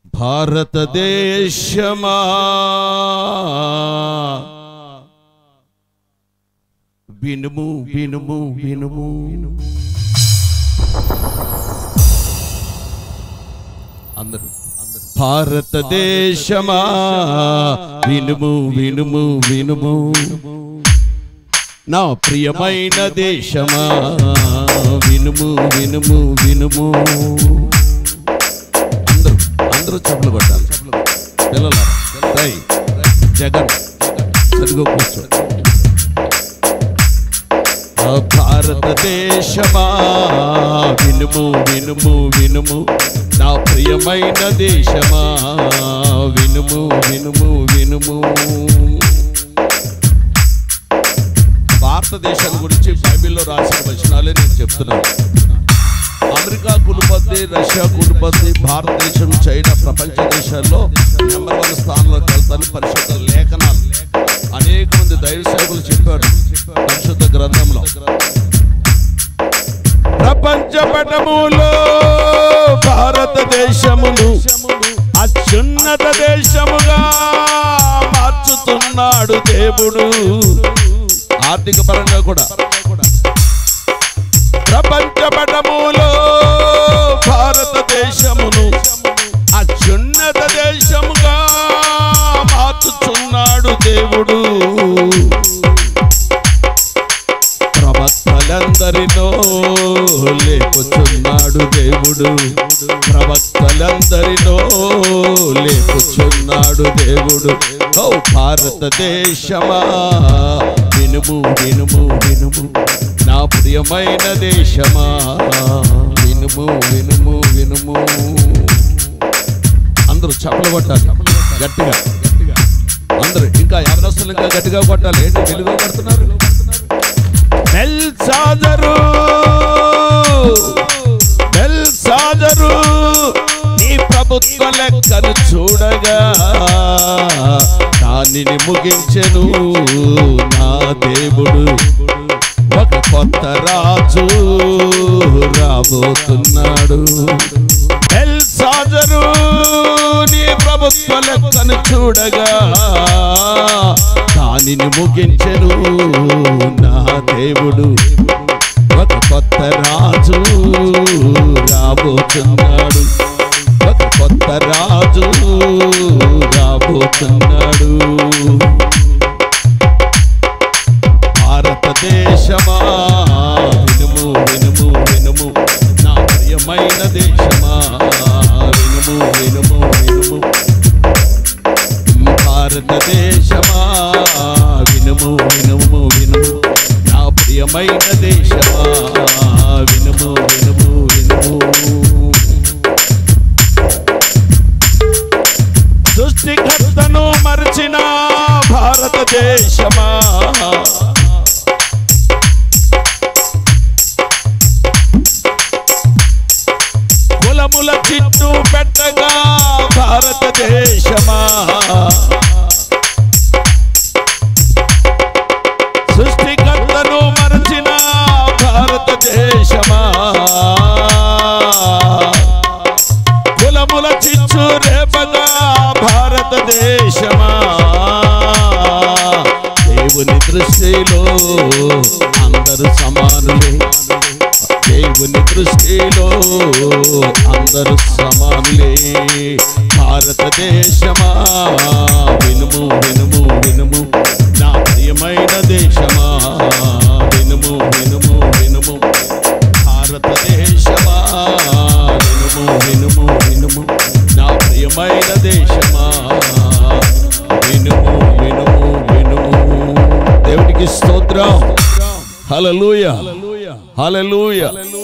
భారతదేశమా వినుము వినుము వినుము అందరూ భారతదేశమా వినుము వినుము వినుము నా ప్రియమైన దేశమా వినుము వినుము వినుము అందరూ అందరూ చెప్పులు కొట్టాలి పిల్లలారా రై జగన్ సరిగ్గా కూర్చో ఆ భారతదేశమా వినుము వినుము వినుము నా ప్రియమైన దేశమా వినుము వినుము వినుము భారతదేశం గురించి బైబిల్లో రాసిన వచనాలే నేను చెప్తున్నాను అమెరికా కులుపతి రష్యా కులుపతి భారతదేశం చైనా ప్రపంచ దేశాల్లో నెంబర్ వన్ స్థానంలోకి వెళ్తాను పరిశుద్ధ లేఖనాలు అనేక మంది దైవ సేవకులు చెప్పారు పరిశుద్ధ గ్రంథంలో ప్రపంచ పటములో భారతదేశమును అత్యున్నత దేశముగా మార్చుతున్నాడు దేవుడు ఆర్థిక పరంగా కూడా ప్రపంచ పటములో భారతదేశమును అత్యున్నత దేశముగా మార్చుచున్నాడు దేవుడు ప్రవక్తలందరినో లేపుచున్నాడు దేవుడు ప్రవక్తలందరినో లేపుచున్నాడు దేవుడు ఓ భారతదేశమా వినుము వినుము వినుము నా ప్రియమైన దేశమా వినుము వినుము వినుము అందరూ చప్పలు కొట్టాలి గట్టిగా అందరూ ఇంకా ఎవరస్తులు ఇంకా గట్టిగా కొట్టాలి ఏంటి తెలుగు కొడుతున్నారు బెల్సాదరు బెల్సాదరు నీ ప్రభుత్వ లెక్కను చూడగా దానిని ముగించెను నా దేవుడు ఒక కొత్త రాజు రాబోతున్నాడు బెల్సాదరు నీ ప్రభుత్వ లెక్కను చూడగా దానిని ముగించెను నా దేవుడు ఒక కొత్త రాజు రాబోతున్నాడు ఒక కొత్త రాజు రాబోతున్నాడు భారతదేశమా వినుము వినుము వినుము నా ప్రియమైన దేశమా వినుము వినుము వినుము భారతదేశమా వినుము వినుము వినుము నా ప్రియమైన దేశమా వినుము వినుము వినుము సృష్టికర్తను మరచిన భారతదేశమా కులముల చిట్టు పెట్టగా భారతదేశమా సృష్టికర్తను మరచిన భారతదేశమా కులముల చిచ్చు రేపగా భారతదేశమా దేవుని దృష్టిలో అందరూ సమానులే దేవుని దృష్టిలో అందరూ సమానులే భారతదేశమా వినుము వినుము వినుము నా ప్రియమైన దేశమా వినుము వినుము వినుము భారతదేశమా వినుము వినుము వినుము నా ప్రియమైన దేశమా వినుము వినుము వినుము దేవుడికి స్తోత్రం హల్లెలూయా హల్లెలూయా